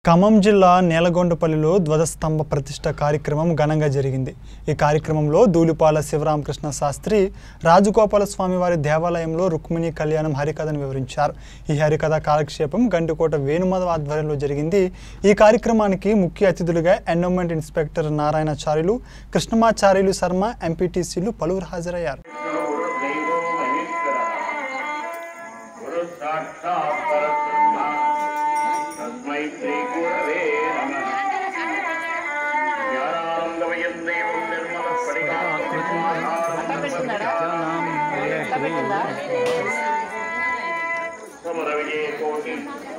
ఖమ్మం జిల్లా నేలగొండపల్లిలో ధ్వజస్తంభ ప్రతిష్ట కార్యక్రమం ఘనంగా జరిగింది ఈ కార్యక్రమంలో ధూళిపాల శివరామకృష్ణ శాస్త్రి రాజగోపాల స్వామి వారి దేవాలయంలో రుక్మిణి కళ్యాణం హరికథను వివరించారు ఈ హరికథ కాలక్షేపం గంటికోట వేణుమాధవ్ ఆధ్వర్యంలో జరిగింది ఈ కార్యక్రమానికి ముఖ్య అతిథులుగా ఎండోమెంట్ ఇన్స్పెక్టర్ నారాయణాచార్యులు కృష్ణమాచార్యులు శర్మ ఎంపీటీసీలు పలువురు హాజరయ్యారు గురు దైవో మహేశ్వర గురు సాక్షాత్ పరబ్రహ్మ తస్మై శ్రీ గురవే నమః జ్ఞానానందమయం దేవం నిర్మల సమర విజయ కోటి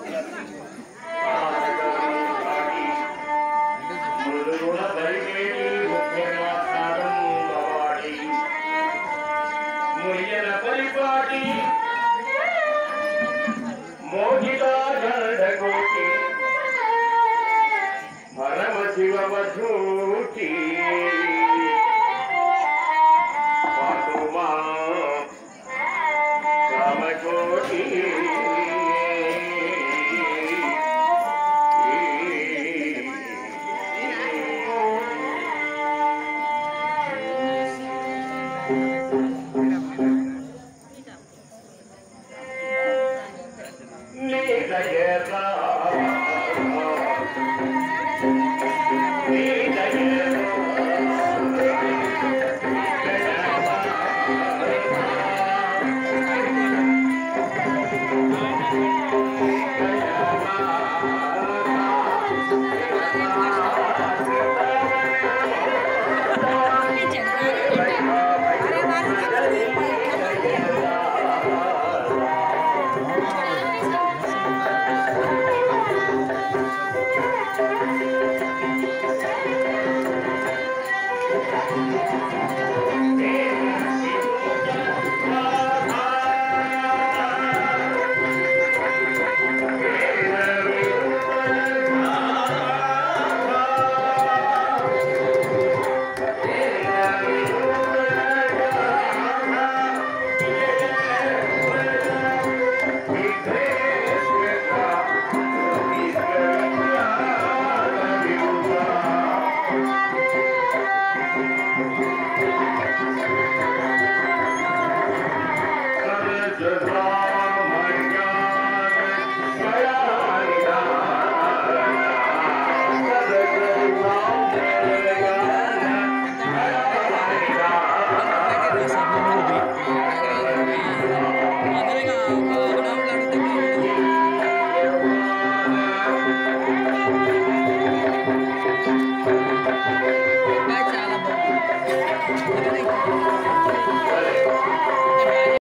మృదుగుణ పరివేణి ముఖ్యమాసారం భవాడి ముయ్యన పరిపాటి మోహితా గరుడకోటి పరమ శివ వధూటి పాటుమా కామకోటి నీలయరా